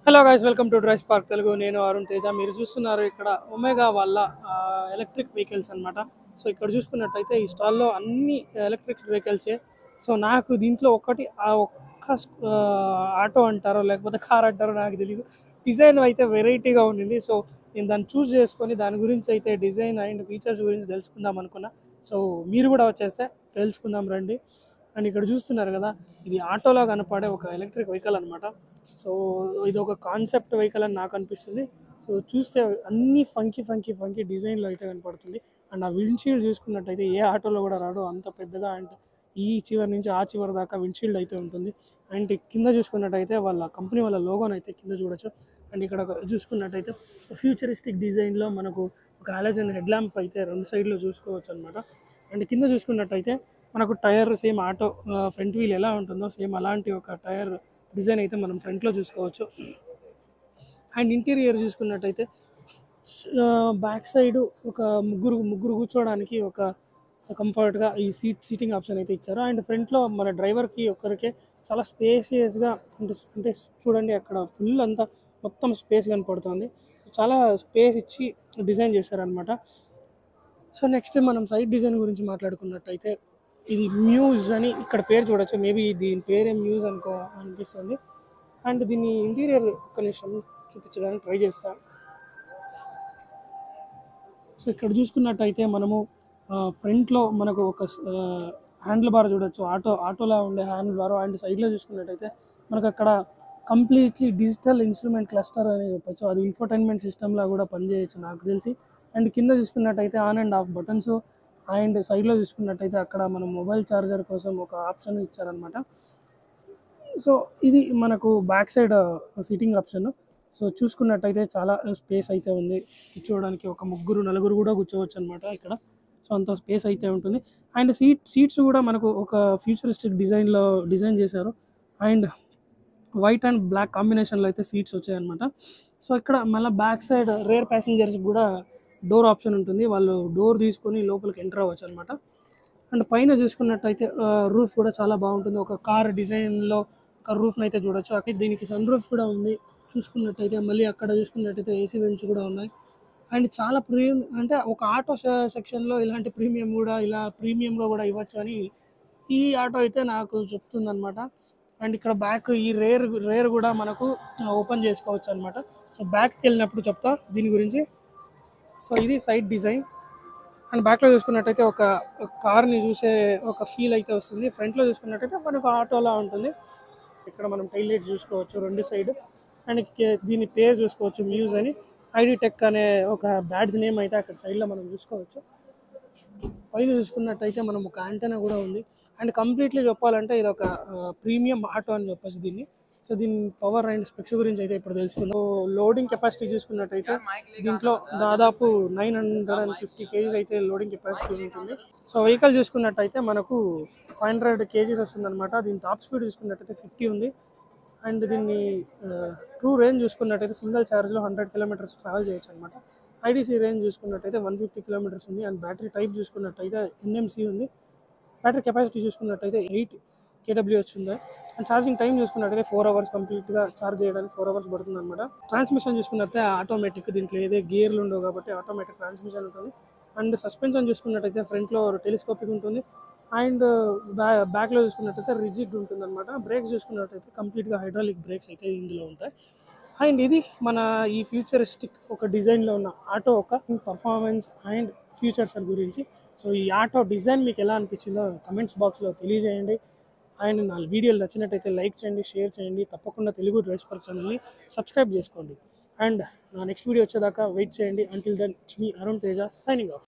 hello guys welcome to Drive Park Telugu నేను అరుణ్ తేజ మీరు చూస్తున్నారు ఇక్కడ ఒమేగా వాళ్ళ ఎలక్ట్రిక్ వెహికల్స్ అన్నమాట సో ఇక్కడ చూసుకున్నట్టయితే ఈ స్టాల్లో అన్ని ఎలక్ట్రిక్ వెహికల్సే సో నాకు దీంట్లో ఒకటి ఆ ఒక్క ఆ, ఆటో అంటారో లేకపోతే కార్ అంటారో నాకు తెలియదు డిజైన్ అయితే వెరైటీగా ఉండింది సో నేను దాన్ని చూస్ చేసుకొని దాని గురించి అయితే డిజైన్ అండ్ ఫీచర్స్ గురించి తెలుసుకుందాం అనుకున్నా సో మీరు కూడా వచ్చేస్తే తెలుసుకుందాం రండి అండ్ ఇక్కడ చూస్తున్నారు కదా ఇది ఆటోలో కనపడే ఒక ఎలక్ట్రిక్ వెహికల్ అనమాట సో ఇది ఒక కాన్సెప్ట్ వెహికల్ అని నాకు అనిపిస్తుంది సో చూస్తే అన్ని ఫంకీ ఫంకీ ఫంకీ డిజైన్లో అయితే కనపడుతుంది అండ్ ఆ విండ్షీల్డ్ చూసుకున్నట్టయితే ఏ ఆటోలో కూడా రాడు అంత పెద్దగా అండ్ ఈ చివరి నుంచి ఆ చివరి దాకా విండ్షీల్డ్ అయితే ఉంటుంది అండ్ కింద చూసుకున్నట్టయితే వాళ్ళ కంపెనీ వాళ్ళ లోగోని అయితే కింద చూడొచ్చు అండ్ ఇక్కడ ఒక చూసుకున్నట్టయితే ఫ్యూచరిస్టిక్ డిజైన్లో మనకు ఒక హాలోజన్ హెడ్ ల్యాంప్ అయితే రెండు సైడ్లో చూసుకోవచ్చు అనమాట అండ్ కింద చూసుకున్నట్టయితే మనకు tyre same auto front wheel ఎలా ఉంటుందో సేమ్ అలాంటి ఒక టైర్ డిజైన్ అయితే మనం ఫ్రంట్లో చూసుకోవచ్చు అండ్ ఇంటీరియర్ చూసుకున్నట్టయితే బ్యాక్ సైడ్ ఒక ముగ్గురు ముగ్గురు కూర్చోవడానికి ఒక కంఫర్ట్గా ఈ సీట్ సీటింగ్ ఆప్షన్ అయితే ఇచ్చారు అండ్ ఫ్రంట్లో మన డ్రైవర్కి ఒక్కరికే చాలా స్పేసియస్గా అంటే అంటే చూడండి అక్కడ ఫుల్ అంతా మొత్తం స్పేస్ కనపడుతుంది చాలా స్పేస్ ఇచ్చి డిజైన్ చేశారనమాట సో నెక్స్ట్ మనం సైడ్ డిజైన్ గురించి మాట్లాడుకున్నట్టయితే ఇది మ్యూజ్ అని ఇక్కడ పేరు చూడొచ్చు మేబీ దీని పేరే మ్యూజ్ అనుకో అనిపిస్తుంది అండ్ దీని ఇంటీరియర్ ఒక నిమిషం చూపించడానికి ట్రై చేస్తా సో ఇక్కడ చూసుకున్నట్టయితే మనము ఫ్రంట్లో మనకు ఒక హ్యాండిల్ బార్ చూడొచ్చు ఆటో ఆటోలా ఉండే హ్యాండిల్ బార్ అండ్ సైడ్లో చూసుకున్నట్టయితే మనకు అక్కడ కంప్లీట్లీ డిజిటల్ ఇన్స్ట్రుమెంట్ క్లస్టర్ అని చెప్పొచ్చు అది ఇన్ఫర్టైన్మెంట్ సిస్టమ్లా కూడా పనిచేయచ్చు నాకు తెలిసి అండ్ కింద చూసుకున్నట్టయితే on and off buttons and సైడ్లో చూసుకున్నట్టయితే అక్కడ మనం మొబైల్ ఛార్జర్ కోసం ఒక ఆప్షన్ ఇచ్చారనమాట సో ఇది మనకు back side sitting option so చూసుకున్నట్టయితే చాలా స్పేస్ అయితే ఉంది కూర్చోవడానికి ఒక ముగ్గురు నలుగురు కూడా కూర్చోవచ్చు అనమాట ఇక్కడ సో అంత స్పేస్ అయితే ఉంటుంది అండ్ సీట్ సీట్స్ కూడా మనకు ఒక ఫ్యూచరిస్టిక్ డిజైన్లో డిజైన్ చేశారు అండ్ వైట్ అండ్ బ్లాక్ కాంబినేషన్లో అయితే సీట్స్ వచ్చాయన్నమాట సో ఇక్కడ మళ్ళీ బ్యాక్ సైడ్ రేర్ ప్యాసింజర్స్ కూడా డోర్ ఆప్షన్ ఉంటుంది వాళ్ళు డోర్ తీసుకొని లోపలికి ఎంటర్ అవ్వచ్చు అనమాట అండ్ పైన చూసుకున్నట్టయితే రూఫ్ కూడా చాలా బాగుంటుంది ఒక కార్ డిజైన్లో ఒక రూఫ్ని అయితే చూడొచ్చు అక్కడ దీనికి సన్ రూఫ్ కూడా ఉంది చూసుకున్నట్టయితే మళ్ళీ అక్కడ చూసుకున్నట్టయితే ఏసీ వెంట్స్ కూడా ఉన్నాయి అండ్ చాలా ప్రీమియం అంటే ఒక ఆటో సెక్షన్లో ఇలాంటి ప్రీమియం కూడా ఇలా ప్రీమియంలో కూడా ఇవ్వచ్చు అని ఈ ఆటో అయితే నాకు చెప్తుంది అనమాట అండ్ ఇక్కడ బ్యాక్ ఈ రేర్ రేర్ కూడా మనకు ఓపెన్ చేసుకోవచ్చు అనమాట సో బ్యాక్కి వెళ్ళినప్పుడు చెప్తా దీని గురించి సో ఇది సైడ్ డిజైన్ అండ్ బ్యాక్లో చూసుకున్నట్టయితే ఒక కార్ని చూసే ఒక ఫీల్ అయితే వస్తుంది ఫ్రంట్లో చూసుకున్నట్టయితే మనకు ఆటోలా ఉంటుంది ఇక్కడ మనం టైల్ లైట్ చూసుకోవచ్చు రెండు సైడ్ అండ్ కే- దీని పేరు చూసుకోవచ్చు మ్యూజ్ అని ఐడి టెక్ అనే ఒక బ్యాడ్జ్ నేమ్ అయితే అక్కడ సైడ్లో మనం చూసుకోవచ్చు పైన చూసుకున్నట్టయితే మనం ఒక యాంటెనా కూడా ఉంది అండ్ కంప్లీట్లీ చెప్పాలంటే ఇది ఒక ప్రీమియం ఆటో అని చెప్పేసి దీన్ని సో దీని పవర్ అండ్ స్పెక్స్ గురించి అయితే ఇప్పుడు తెలుసుకుందాం లోడింగ్ కెపాసిటీ చూసుకున్నట్టయితే దీంట్లో దాదాపు nine hundred and fifty KGs అయితే లోడింగ్ కెపాసిటీ ఉంటుంది సో వెహికల్ చూసుకున్నట్టయితే మనకు ఫైవ్ హండ్రెడ్ కేజీస్ వస్తుంది అనమాట దీని టాప్ స్పీడ్ చూసుకున్నట్టయితే ఫిఫ్టీ ఉంది అండ్ దీన్ని ట్రూ రేంజ్ చూసుకున్నట్టయితే సింగిల్ ఛార్జ్లో హండ్రెడ్ కిలోమీటర్స్ ట్రావెల్ చేయొచ్చు అనమాట ఐడీసీ రేంజ్ చూసుకున్నట్టయితే వన్ ఫిఫ్టీ కిలోమీటర్స్ ఉంది అండ్ బ్యాటరీ టైప్ చూసుకున్నట్టయితే ఎన్ఎంసీ ఉంది బ్యాటరీ కెపాసిటీ చూసుకున్నట్టయితే ఎయిట్ కేడబ్ల్యూహెచ్ ఉంది అండ్ ఛార్జింగ్ టైం చూసుకున్నట్టయితే ఫోర్ అవర్స్ కంప్లీట్గా ఛార్జ్ చేయడానికి ఫోర్ అవర్స్ పడుతుంది అనమాట ట్రాన్స్మిషన్ చూసుకున్నట్టయితే ఆటోమేటిక్ దీంట్లో ఏదే గేర్లు ఉండవు కాబట్టి ఆటోమేటిక్ ట్రాన్స్మిషన్ ఉంటుంది అండ్ సస్పెన్షన్ చూసుకున్నట్టయితే ఫ్రంట్లో టెలిస్కోపిక్ ఉంటుంది అండ్ బ్యా బ్యాక్లో చూసుకున్నట్టయితే రిజిడ్ ఉంటుంది అనమాట బ్రేక్స్ చూసుకున్నట్టయితే కంప్లీట్గా హైడ్రాలిక్ బ్రేక్స్ అయితే ఇందులో ఉంటాయి అండ్ ఇది మన ఈ ఫ్యూచరిస్టిక్ ఒక డిజైన్లో ఉన్న ఆటో ఒక పర్ఫార్మెన్స్ అండ్ ఫ్యూచర్స్ గురించి సో ఈ ఆటో డిజైన్ మీకు ఎలా అనిపించిందో కమెంట్స్ బాక్స్లో తెలియజేయండి అండ్ నా వీడియోలు నచ్చినట్టయితే లైక్ చేయండి షేర్ చేయండి తప్పకుండా తెలుగు డ్రైస్ పర్ ఛానల్ని సబ్స్క్రైబ్ చేసుకోండి అండ్ నా నెక్స్ట్ వీడియో వచ్చేదాకా వెయిట్ చేయండి until then it's me Arun Teja signing of